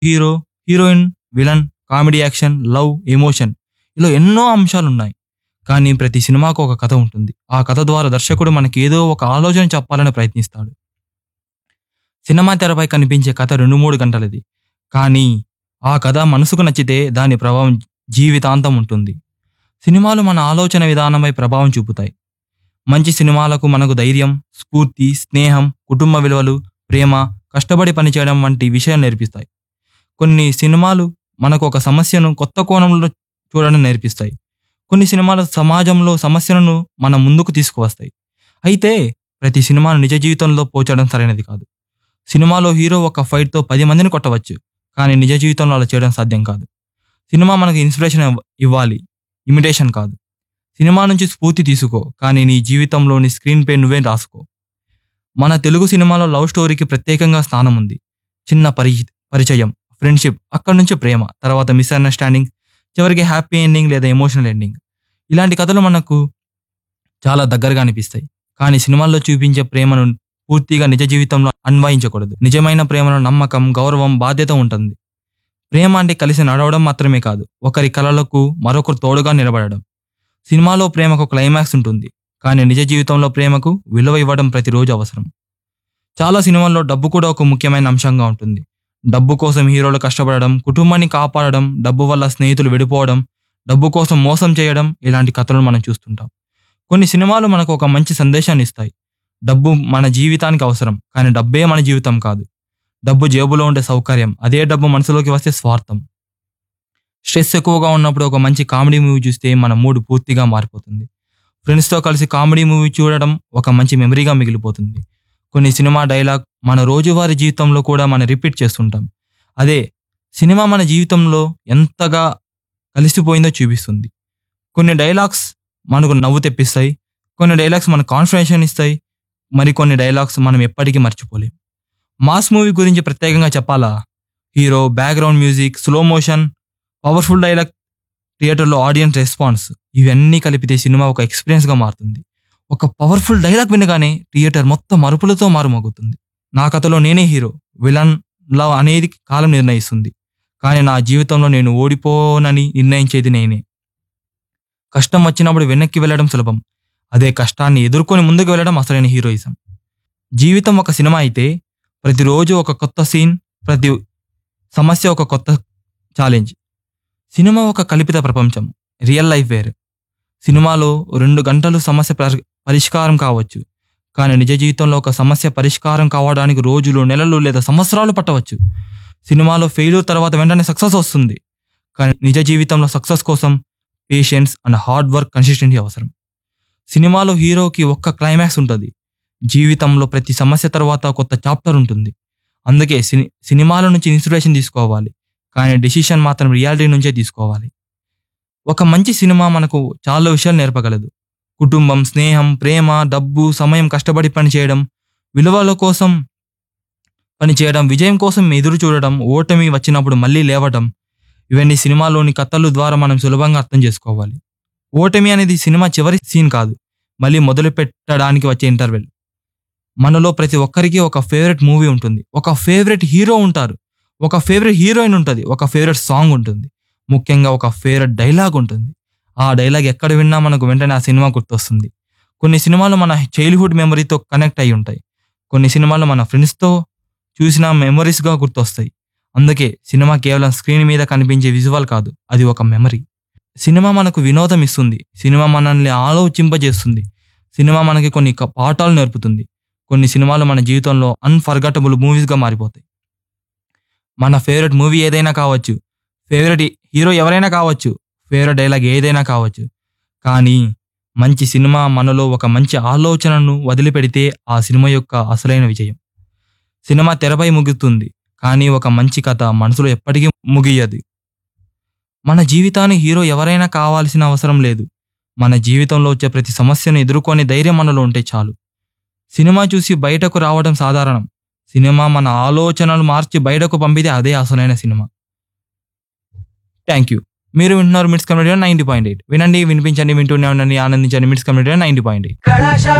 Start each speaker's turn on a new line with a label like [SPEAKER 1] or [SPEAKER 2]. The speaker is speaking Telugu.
[SPEAKER 1] hero heroine villain comedy action love emotion ఇలా ఎన్నో అంశాలు ఉన్నాయి కానీ ప్రతి సినిమాకు ఒక కథ ఉంటుంది ఆ కథ ద్వారా దర్శకుడు మనకి ఏదో ఒక ఆలోచన చెప్పాలని ప్రయత్నిస్తాడు సినిమా తెరపై కనిపించే కథ రెండు మూడు గంటలది కానీ ఆ కథ మనసుకు నచ్చితే దాని ప్రభావం జీవితాంతం ఉంటుంది సినిమాలు మన ఆలోచన విధానంపై ప్రభావం చూపుతాయి మంచి సినిమాలకు మనకు ధైర్యం స్ఫూర్తి స్నేహం కుటుంబ విలువలు ప్రేమ కష్టపడి పనిచేయడం వంటి విషయాలు నేర్పిస్తాయి కొన్ని సినిమాలు మనకు ఒక సమస్యను కొత్త కోణంలో చూడడం నేర్పిస్తాయి కొన్ని సినిమాలు సమాజంలో సమస్యలను మన ముందుకు తీసుకువస్తాయి అయితే ప్రతి సినిమాను నిజ జీవితంలో పోచడం సరైనది కాదు సినిమాలో హీరో ఒక ఫైట్తో పది మందిని కొట్టవచ్చు కానీ నిజ జీవితంలో అలా చేయడం సాధ్యం కాదు సినిమా మనకు ఇన్స్పిరేషన్ ఇవ్వ- ఇవ్వాలి ఇమిటేషన్ కాదు సినిమా నుంచి స్ఫూర్తి తీసుకో కానీ నీ జీవితంలోని స్క్రీన్ పే నువ్వే రాసుకో మన తెలుగు సినిమాలో లవ్ స్టోరీకి ప్రత్యేకంగా స్థానం ఉంది చిన్న పరి పరిచయం ఫ్రెండ్షిప్ అక్కడి నుంచి ప్రేమ తర్వాత మిస్అండర్స్టాండింగ్ చివరికి హ్యాపీ ఎండింగ్ లేదా ఎమోషనల్ ఎండింగ్ ఇలాంటి కథలు మనకు చాలా దగ్గరగా అనిపిస్తాయి కానీ సినిమాల్లో చూపించే ప్రేమను పూర్తిగా నిజ జీవితంలో అన్వయించకూడదు నిజమైన ప్రేమలో నమ్మకం గౌరవం బాధ్యత ఉంటుంది ప్రేమ అంటే కలిసి నడవడం మాత్రమే కాదు ఒకరి కలలకు మరొకరు తోడుగా నిలబడడం సినిమాలో ప్రేమకు క్లైమాక్స్ ఉంటుంది కానీ నిజ జీవితంలో ప్రేమకు విలువ ఇవ్వడం ప్రతిరోజు అవసరం చాలా సినిమాల్లో డబ్బు కూడా ఒక ముఖ్యమైన అంశంగా ఉంటుంది డబ్బు కోసం హీరోలు కష్టపడడం కుటుంబాన్ని కాపాడడం డబ్బు వల్ల స్నేహితులు విడిపోవడం డబ్బు కోసం మోసం చేయడం ఇలాంటి కథలను మనం చూస్తుంటాం కొన్ని సినిమాలు మనకు ఒక మంచి సందేశాన్ని ఇస్తాయి డబ్బు మన జీవితానికి అవసరం కానీ డబ్బే మన జీవితం కాదు డబ్బు జేబులో ఉండే సౌకర్యం అదే డబ్బు మనసులోకి వస్తే స్వార్థం స్ట్రెస్ ఎక్కువగా ఉన్నప్పుడు ఒక మంచి కామెడీ మూవీ చూస్తే మన మూడ్ పూర్తిగా మారిపోతుంది ఫ్రెండ్స్తో కలిసి కామెడీ మూవీ చూడడం ఒక మంచి మెమరీగా మిగిలిపోతుంది కొన్ని సినిమా డైలాగ్ మన రోజువారీ జీవితంలో కూడా మనం రిపీట్ చేస్తుంటాం అదే సినిమా మన జీవితంలో ఎంతగా కలిసిపోయిందో చూపిస్తుంది కొన్ని డైలాగ్స్ మనకు నవ్వు తెప్పిస్తాయి కొన్ని డైలాగ్స్ మనకు కాన్ఫిడెన్షన్ ఇస్తాయి మరి కొన్ని డైలాగ్స్ మనం ఎప్పటికీ మర్చిపోలేం మాస్ మూవీ గురించి ప్రత్యేకంగా చెప్పాలా hero background music slow motion powerful dialogue థియేటర్లో ఆడియన్స్ రెస్పాన్స్ ఇవన్నీ కలిపితే సినిమా ఒక ఎక్స్పీరియన్స్గా మారుతుంది ఒక పవర్ఫుల్ డైలాగ్ వినగానే థియేటర్ మొత్తం మరుపులతో మారుమోగుతుంది నా కథలో నేనే హీరో విలన్ లవ్ అనేది కాలం నిర్ణయిస్తుంది కానీ నా జీవితంలో నేను ఓడిపోనని నిర్ణయించేది నేనే కష్టం వచ్చినప్పుడు వెనక్కి వెళ్ళడం సులభం అదే కష్టాన్ని ఎదుర్కొని ముందుకు వెళ్ళడం అసలైన హీరోయిజం జీవితం ఒక సినిమా అయితే ప్రతిరోజు ఒక కొత్త సీన్ ప్రతి సమస్య ఒక కొత్త ఛాలెంజ్ సినిమా ఒక కల్పిత ప్రపంచం రియల్ లైఫ్ వేరు సినిమాలో రెండు గంటలు సమస్య పరి- పరిష్కారం కావచ్చు కానీ నిజ జీవితంలో ఒక సమస్య పరిష్కారం కావడానికి రోజులు నెలలు లేదా సంవత్సరాలు పట్టవచ్చు సినిమాలో ఫెయిల్యూర్ తర్వాత వెంటనే సక్సెస్ వస్తుంది కానీ నిజ జీవితంలో సక్సెస్ కోసం patience and hard work consistency అవసరం సినిమాలో హీరోకి ఒక్క క్లైమాక్స్ ఉంటుంది జీవితంలో ప్రతి సమస్య తర్వాత కొత్త చాప్టర్ ఉంటుంది అందుకే సిని సినిమాల నుంచి ఇన్స్పిరేషన్ తీసుకోవాలి కానీ డెసిషన్ మాత్రం రియాలిటీ నుంచే తీసుకోవాలి ఒక మంచి సినిమా మనకు చాలా విషయాలు నేర్పగలదు కుటుంబం స్నేహం ప్రేమ డబ్బు సమయం కష్టపడి పని చేయడం విలువల కోసం పని చేయడం విజయం కోసం ఎదురు చూడడం ఓటమి వచ్చినప్పుడు మళ్ళీ లేవడం ఇవన్నీ సినిమాలోని కథలు ద్వారా మనం సులభంగా అర్థం చేసుకోవాలి ఓటమి అనేది సినిమా చివరి సీన్ కాదు మళ్ళీ మొదలు పెట్టడానికి వచ్చే ఇంటర్వెల్ మనలో ప్రతి ఒక్కరికి ఒక ఫేవరెట్ మూవీ ఉంటుంది ఒక ఫేవరెట్ హీరో ఉంటారు ఒక ఫేవరెట్ హీరోయిన్ ఉంటుంది ఒక ఫేవరెట్ సాంగ్ ఉంటుంది ముఖ్యంగా ఒక ఫేవరెట్ డైలాగ్ ఉంటుంది ఆ డైలాగ్ ఎక్కడ విన్నా మనకు వెంటనే ఆ సినిమా గుర్తొస్తుంది కొన్ని సినిమాలు మన చైల్డ్హుడ్ మెమరీతో కనెక్ట్ అయి ఉంటాయి కొన్ని సినిమాలు మన ఫ్రెండ్స్తో చూసిన మెమరీస్గా గుర్తొస్తాయి అందుకే సినిమా కేవలం స్క్రీన్ మీద కనిపించే విజువల్ కాదు అది ఒక మెమరీ సినిమా మనకు వినోదం ఇస్తుంది సినిమా మనల్ని ఆలోచింపజేస్తుంది సినిమా మనకి కొన్ని క- పాఠాలు నేర్పుతుంది కొన్ని సినిమాలు మన జీవితంలో అన్ఫర్గటబుల్ మూవీస్గా మారిపోతాయి మన ఫేవరెట్ మూవీ ఏదైనా కావచ్చు ఫేవరెట్ హీరో ఎవరైనా కావచ్చు ఫేవరెట్ డైలాగ్ ఏదైనా కావచ్చు కానీ మంచి సినిమా మనలో ఒక మంచి ఆలోచనను వదిలిపెడితే ఆ సినిమా యొక్క అసలైన విజయం సినిమా తెరపై ముగుతుంది కానీ ఒక మంచి కథ మనసులో ఎప్పటికీ ముగియదు మన జీవితాన్ని హీరో ఎవరైనా కావాల్సిన అవసరం లేదు మన జీవితంలో వచ్చే ప్రతి సమస్యను ఎదుర్కొనే ధైర్యం మనలో ఉంటే చాలు సినిమా చూసి బయటకు రావడం సాధారణం సినిమా మన ఆలోచనలు మార్చి బయటకు పంపితే అదే అసలైన సినిమా థ్యాంక్ యూ మీరు వింటున్నారు మిట్స్ కమ్యూనిటీ నైన్టీ పాయింట్ ఎయిట్ వినండి వినిపించండి వింటూనే ఉండండి ఆనందించండి మిట్స్ కమ్యూనిటీ నైన్టీ పాయింట్ ఎయిట్
[SPEAKER 2] కళాశాల